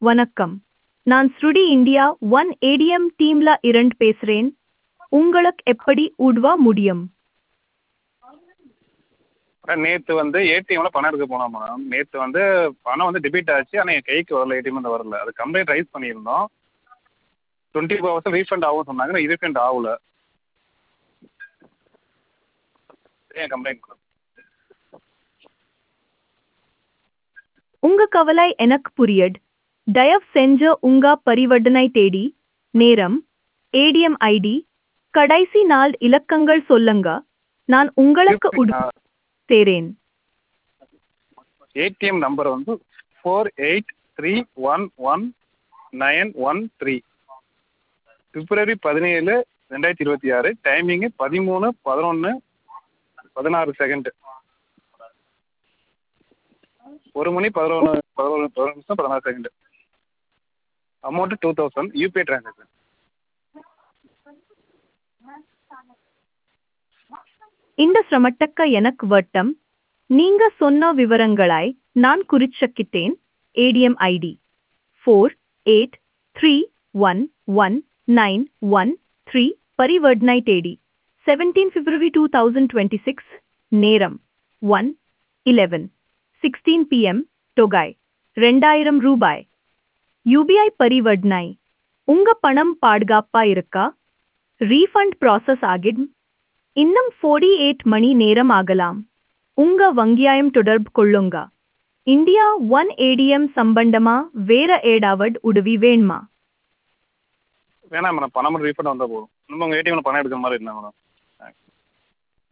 வணக்கம் நான் ஸ்ருடி இந்தியா ஒன் ஏடிஎம் டீம்ல இருந்து பேசுறேன் உங்களுக்கு எப்படி உதவ முடியும் மேடம் நேற்று வந்து ஏடிஎம்மில் பணம் எடுக்க போனோம் மேடம் நேற்று வந்து பணம் வந்து டெபிட் ஆச்சு ஆனால் என் கைக்கு வரல ஏடிஎம்லேருந்து வரல அது கம்ப்ளைண்ட் ரைஸ் பண்ணியிருந்தோம் டுவெண்ட்டி ஃபோர் ஹவர்ஸில் ரீஃபண்ட் ஆகும்னு சொன்னாங்க ஆனால் ரீஃபண்ட் ஆகல ஏன் கம்ப்ளைண்ட் மேடம் உங்க கவலை எனக்கு புரியுது தயவு செஞ்சு உங்க பரிவர்த்தனை தேடி நேரம் ஏடிஎம் ஐடி கடைசி நாள் இலக்கங்கள் சொல்லுங்க நான் உங்களுக்கு உதவ சேரேன் ஏடிஎம் நம்பர் வந்து four eight three one one nine one three February பதினேழு ரெண்டாயிரத்தி இருபத்தி ஆறு டைமிங்கு பதிமூணு பதினொன்று பதினாறு செகண்டு ஒரு மணி பதினொன்று பதினொன்று பதினொன்று நிமிஷம் பதினாறு second amount two thousand UPI transaction இந்த சிரமட்டக்க எனக்கு வட்டம் நீங்க சொன்ன விவரங்களாய் நான் குறிச்சக்கிட்டேன் ATM ID four eight three one one nine one three பரிவர்த்தனை தேடி seventeen February two thousand twenty six நேரம் ஒன் இலெவன் சிக்ஸ்டீன் பிஎம் தொகை ரெண்டாயிரம் ரூபாய் யூபிஐ பரிவர்த்தனை உங்க பணம் பாதுகாப்பா இருக்கா ரீஃபண்ட் ப்ராசஸ் ஆகிடும் இன்னும் ஃபோர்டி எயிட் மணி நேரம் ஆகலாம் உங்க வங்கியாயம் தொடர்பு கொள்ளுங்க இந்தியா ஒன் ஏடிஎம் சம்பந்தமா வேற ஏடாவட் உதவி வேணுமா வேணாம் மேடம் பணம் மட்டும் ரீஃபண்ட் வந்தால் போதும் நம்ம உங்கள் ஏடிஎம்மில் பணம் எடுக்கிற மாதிரி இருந்தால் மேடம்